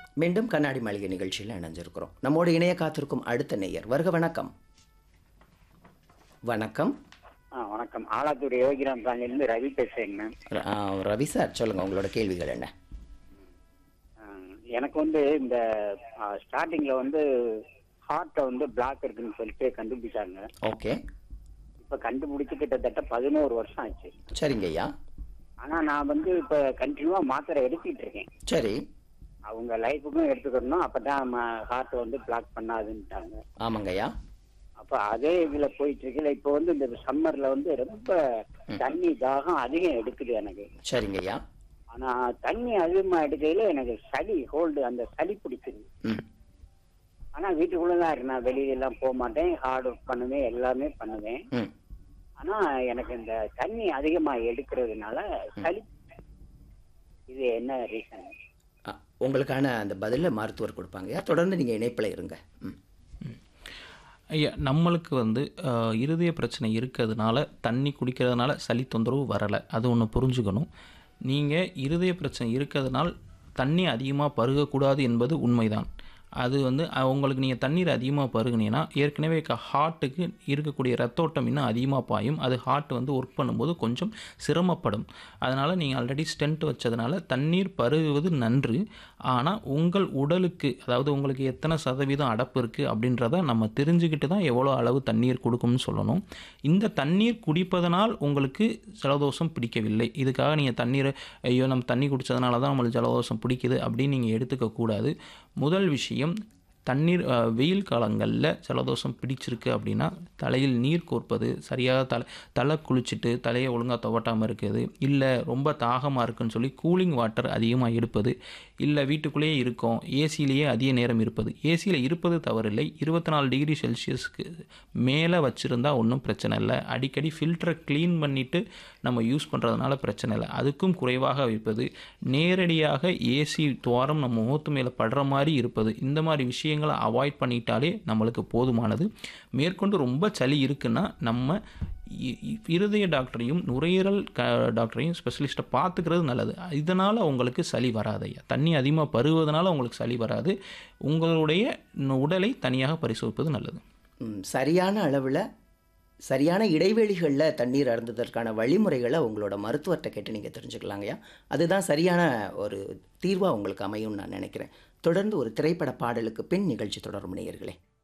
மீண்டும் கண்ணாடி மாளிகை நிகழ்ச்சியில் இணைஞ்சிருக்கிறோம் நம்மோடு இணைய காத்திருக்கும் அடுத்த நேயர் வருக வணக்கம் வணக்கம் ஆ வணக்கம் ஆலாத்தூர் யோகிராம் காலனிலிருந்து ரவி பேசுறேங்க ர- ஆ, ரவி சார் சொல்லுங்க உங்களோட கேள்விகள் என்ன ஆ, எனக்கு வந்து இந்த ஸ்டார்டிங்ல வந்து ஹார்ட்டை வந்து பிளாக் இருக்குன்னு சொல்லிட்டு கண்டுபிடிச்சாங்க ஓகே இப்ப கண்டுபிடிச்சு கிட்டத்தட்ட பதினோரு வருஷம் ஆச்சு சரிங்க ஐயா ஆனா நான் வந்து இப்ப கண்டினியூவா மாத்திரை எடுத்துட்டு இருக்கேன் சரி அவங்க லைஃபுக்கும் எடுத்துக்கணும் அப்பதான் ஹார்ட் வந்து பிளாக் பண்ணாதுன்ட்டாங்க ஆமாங்க ஐயா அப்ப அதே இதுல போயிட்டு இருக்குல்ல இப்ப வந்து இந்த சம்மர்ல வந்து ரொம்ப தண்ணி தாகம் அதிகம் எடுக்குது எனக்கு சரிங்க ஐயா ஆனா தண்ணி அதிகமா எடுக்கையில எனக்கு சளி ஹோல்டு அந்த சளி பிடிச்சிருக்கு ம் ஆனா வீட்டுக்குள்ளதான் இருக்கு நான் வெளியில எல்லாம் போக மாட்டேன் ஹார்ட் ஒர்க் பண்ணுவேன் எல்லாமே பண்ணுவேன் ம் ஆனா எனக்கு இந்த தண்ணி அதிகமா எடுக்கிறதுனால சளி இது என்ன ரீசன் ஆ, உங்களுக்கான அந்த பதிலை மருத்துவர் கொடுப்பாங்க ஐயா தொடர்ந்து நீங்கள் இணைப்பில் இருங்க ம் ஐயா நம்மளுக்கு வந்து ஆஹ், இருதய பிரச்சனை இருக்கிறதுனால தண்ணி குடிக்கிறதுனால சளி தொந்தரவு வரலை அது ஒன்று புரிஞ்சுக்கணும் நீங்கள் இருதய பிரச்சனை இருக்கிறதுனால தண்ணி அதிகமாக பருகக்கூடாது என்பது உண்மைதான் அது வந்து அஹ், உங்களுக்கு நீங்கள் தண்ணீர் அதிகமாக பருகுனீங்கன்னா ஏற்கனவே ஹார்ட்டுக்கு இருக்கக்கூடிய ரத்தோட்டம் இன்னும் அதிகமாக பாயும் அது ஹார்ட் வந்து ஒர்க் பண்ணும்போது கொஞ்சம் சிரமப்படும் அதனால் நீங்கள் ஆல்ரெடி ஸ்டென்ட் வச்சதுனால தண்ணீர் பருகுவது நன்று ஆனால் உங்கள் உடலுக்கு அதாவது உங்களுக்கு எத்தனை சதவீதம் அடப்பு இருக்குது அப்படின்றத நம்ம தெரிஞ்சுக்கிட்டு தான் எவ்வளோ அளவு தண்ணீர் கொடுக்கும்னு சொல்லணும் இந்த தண்ணீர் குடிப்பதனால் உங்களுக்கு ஜலதோஷம் பிடிக்கவில்லை இதுக்காக நீங்கள் தண்ணீரை ஐயோ நம்ம தண்ணி குடித்ததுனால தான் நம்மளுக்கு ஜலதோஷம் பிடிக்குது அப்படின்னு நீங்கள் எடுத்துக்கக்கூடாது முதல் விஷயம் தண்ணீர் அஹ், வெயில் காலங்களில் ஜலதோஷம் பிடிச்சிருக்கு அப்படின்னா தலையில் நீர் கோர்ப்பது சரியாக தலை தலை குளிச்சுட்டு தலையை ஒழுங்காக துவட்டாமல் இருக்குது இல்லை ரொம்ப தாகமாக இருக்குன்னு சொல்லி கூலிங் வாட்டர் அதிகமாக எடுப்பது இல்லை வீட்டுக்குள்ளேயே இருக்கோம் ஏசியிலேயே அதிக நேரம் இருப்பது ஏசியில் இருப்பது தவறில்லை இருபத்தி நாலு டிகிரி செல்சியஸ்க்கு மேலே வச்சுருந்தா ஒன்றும் பிரச்சனை இல்லை அடிக்கடி ஃபில்டரை க்ளீன் பண்ணிவிட்டு நம்ம யூஸ் பண்ணுறதுனால பிரச்சனை இல்லை அதுக்கும் குறைவாக வைப்பது நேரடியாக ஏசி துவாரம் நம்ம முகத்து மேலே படுற மாதிரி இருப்பது இந்த மாதிரி விஷயங்களை அவாய்ட் பண்ணிட்டாலே நம்மளுக்கு போதுமானது மேற்கொண்டு ரொம்ப சளி இருக்குன்னா நம்ம இ- இ- இருதய டாக்டரையும் நுரையீரல் க டாக்டரையும் ஸ்பெஷலிஸ்ட்டை பார்த்துக்கிறது நல்லது இதனால் உங்களுக்கு சளி வராது ஐயா தண்ணி அதிகமாக பருகுவதனால உங்களுக்கு சளி வராது உங்களுடைய உடலை தனியாக பரிசோதிப்பது நல்லது ம், சரியான அளவில் சரியான இடைவெளிகளில் தண்ணீர் அருந்துவதற்கான வழிமுறைகளை உங்களோட மருத்துவர்கிட்ட கேட்டு நீங்கள் தெரிஞ்சுக்கலாங்கய்யா அதுதான் சரியான ஒரு தீர்வாக உங்களுக்கு அமையும்னு நான் நினைக்கிறேன் தொடர்ந்து ஒரு திரைப்பட பாடலுக்கு பின் நிகழ்ச்சி தொடரும் நேயர்களே